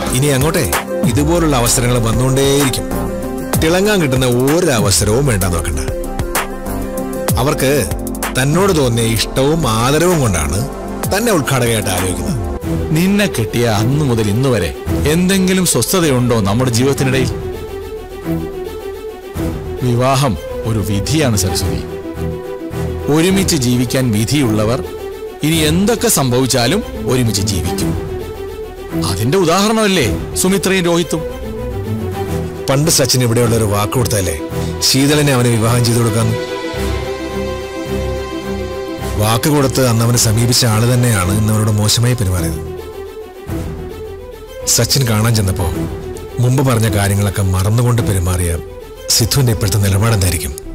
ഇനി അങ്ങോട്ടെ ഇതുപോലുള്ള അവസരങ്ങൾ വന്നുകൊണ്ടേയിരിക്കും തിളങ്ങാൻ കിട്ടുന്ന ഒരു അവസരവും വേണ്ട നോക്കണ്ട അവർക്ക് തന്നോട് തോന്നിയ ഇഷ്ടവും ആദരവും കൊണ്ടാണ് തന്നെ ഉദ്ഘാടകയായിട്ട് ആലോചിക്കുന്നത് നിന്നെ കെട്ടിയ അന്നു മുതൽ ഇന്ന് വരെ എന്തെങ്കിലും സ്വസ്ഥതയുണ്ടോ നമ്മുടെ ജീവിതത്തിനിടയിൽ വിവാഹം ഒരു വിധിയാണ് സരസ്വതി ഒരുമിച്ച് ജീവിക്കാൻ വിധിയുള്ളവർ ഇനി എന്തൊക്കെ സംഭവിച്ചാലും ഒരുമിച്ച് ജീവിക്കും അതിന്റെ ഉദാഹരണമല്ലേ സുമിത്രയും രോഹിത്തും പണ്ട് സച്ചിൻ ഇവിടെയുള്ള ഒരു വാക്ക് കൊടുത്തല്ലേ ശീതളനെ അവന് വിവാഹം ചെയ്തു കൊടുക്കാന്ന് വാക്ക് കൊടുത്ത് അന്ന് അവനെ സമീപിച്ച ആള് തന്നെയാണ് ഇന്ന് അവനോട് മോശമായി പെരുമാറിയത് സച്ചിൻ കാണാൻ ചെന്നപ്പോ മുമ്പ് പറഞ്ഞ കാര്യങ്ങളൊക്കെ മറന്നുകൊണ്ട് പെരുമാറിയ സിദ്ധുവിന്റെ ഇപ്പോഴത്തെ നിലപാടെന്തായിരിക്കും